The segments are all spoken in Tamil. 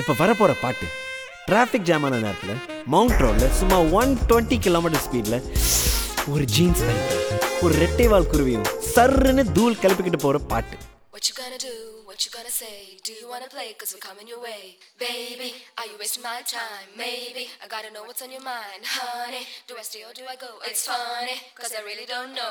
இப்போ வரப்போகிற பாட்டு டிராஃபிக் ஜாமான நேரத்தில் மவுண்ட் ரோடில் சும்மா ஒன் டுவெண்ட்டி கிலோமீட்டர் ஸ்பீடில் ஒரு ஜீன்ஸ் பேண்ட் ஒரு ரெட்டை வால் குருவியும் சர்ருன்னு தூள் கிளப்பிக்கிட்டு போகிற பாட்டு What you gonna do? What you gonna say? Do you wanna play? Cause we're coming your way. Baby, are you wasting my time? Maybe. I gotta know what's on your mind. Honey, do I stay or do I go? It's funny, cause I really don't know.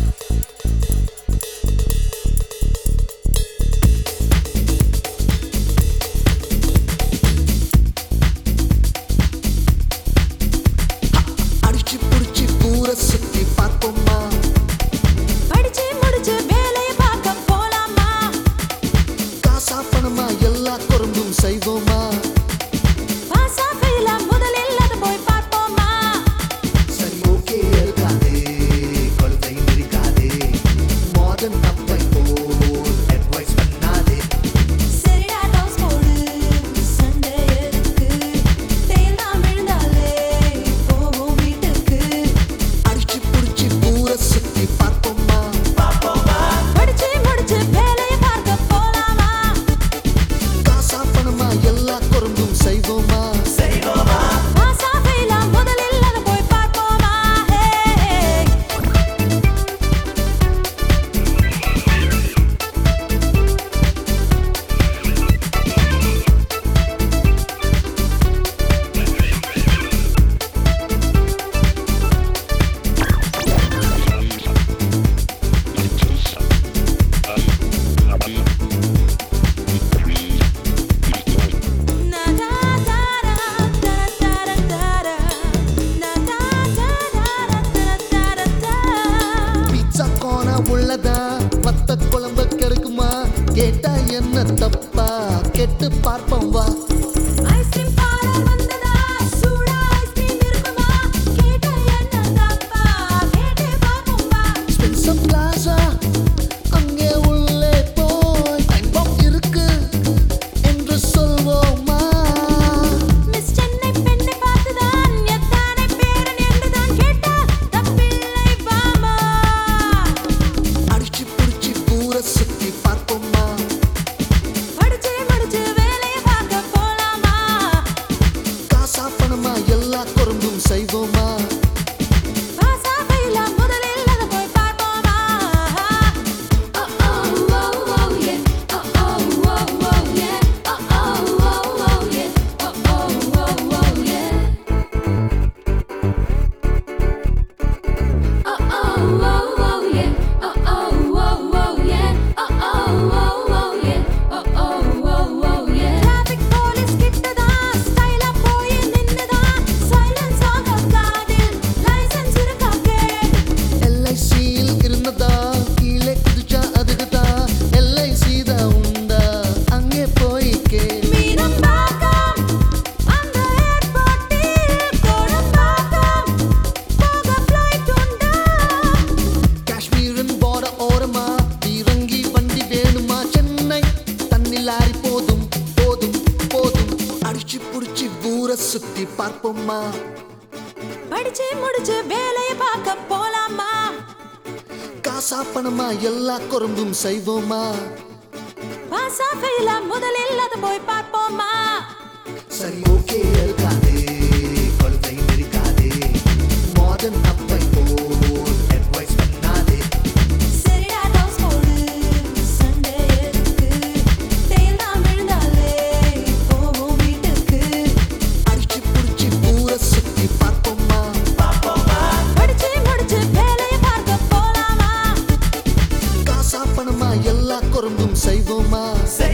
அடிச்சு புடிச்சு ஊர சுத்தி பார்ப்போமா படிச்சு முடிச்சு வேலைய பார்க்க போலாமா காசா பணமா எல்லா குறும்பும் செய்வோமா பாசா ஃபெயிலா முதலில் அது போய் பார்ப்போமா சரி ஓகே இருக்காதே கொழுத்தை இருக்காதே மாடர்ன் அப்பை போல் அட்வைஸ் பண்ணாதே சரிடா டவுஸ் போடு சண்டை எதுக்கு தேல் தான் விழுந்தாலே போவோம் வீட்டுக்கு அடிச்சு புடிச்சு ஊர சுத்தி பார்ப்போமா படிச்சு முடிச்சு வேலைய பார்க்க போலாமா காசா பணமா எல்லா குறும்பும் செய்வோமா பாசா ஃபெயிலா முதலில் அது போய் பார்ப்போமா hey Na da da da da da da da Na da da da da da da da pizza கோனா உள்ளதா வத்த குழம்பு கெடுக்குமா கேட்டா என்ன தப்பா கெட்டு பார்ப்போம் வா ஐஸ்கிரீம் பார்லர் வந்ததா சூடா ஐஸ்கிரீம் இருக்குமா கேட்டா என்ன தப்பா கேட்டு பாப்போம் வா ஸ்பென்சர் பிளாசா அங்கே உள்ளே போய் டைம் பாம் இருக்கு என்று சொல்வோமா மிஸ் சென்னை பெண்ணை பார்த்துதான் எத்தானை பேரன் என்றுதான் கேட்டா தப்பில்லை பாமா அடிச்சு புடிச்சு ஊர சுத்தி பார்ப்போமா படிச்சு முடிச்சு வேலைய பார்க்க போலாமா காசா பணமா எல்லா குறும்பும் செய்வோமா பாசா ஃபெயிலா முதலில் அதை போய் பார்ப்போமா Oh oh oh oh yeah. Oh oh oh oh yeah. Oh oh oh oh yeah. Oh oh oh oh yeah. Oh oh oh oh yeah. Oh oh oh oh yeah. Oh oh oh oh yeah. Oh oh oh oh yeah. Traffic police கிட்டதான் ஸ்டைலா போய் நின்னுதான் சைலன்ஸ் ஆக காதில் லைசென்ஸ் இருக்கா கேள் எல்ஐசியில் இருந்ததா கீழே குதிச்சா அதுக்குதா எல்ஐசி தான் உண்டா அங்கே போய் கேள் மீனம்பாக்கம் அந்த ஏர்போர்ட்டில் கோடம்பாக்கம் போக ஃப்ளைட் உண்டா காஷ்மீரின் போட ஓரமா இறங்கி வண்டி வேணுமா சென்னை தண்ணி லாரி போதும் போதும் போதும் அடிச்சு புடிச்சு ஊர சுத்தி பார்ப்போமா படிச்சு முடிச்சு வேலைய பார்க்க போலாமா காசா பணமா எல்லா குறும்பும் செய்வோமா பாசா ஃபெயிலா முதலில் அதை போய் பார்ப்போமா சரி ஓகே இருக்காதே கொழுத்தை இருக்காதே மாடர்ன் அப்பை போல் அட்வைஸ் பண்ணாதே சரிடா டவுஸ் போடு சண்டை எதுக்கு தேல் தான் விழுந்தாலே போவோம் வீட்டுக்கு அடிச்சு புடிச்சு ஊர சுத்தி பார்ப்போமா படிச்சு முடிச்சு வேலைய பார்க்க போலாமா காசா பணமா எல்லா குறும்பும் செய்வோமா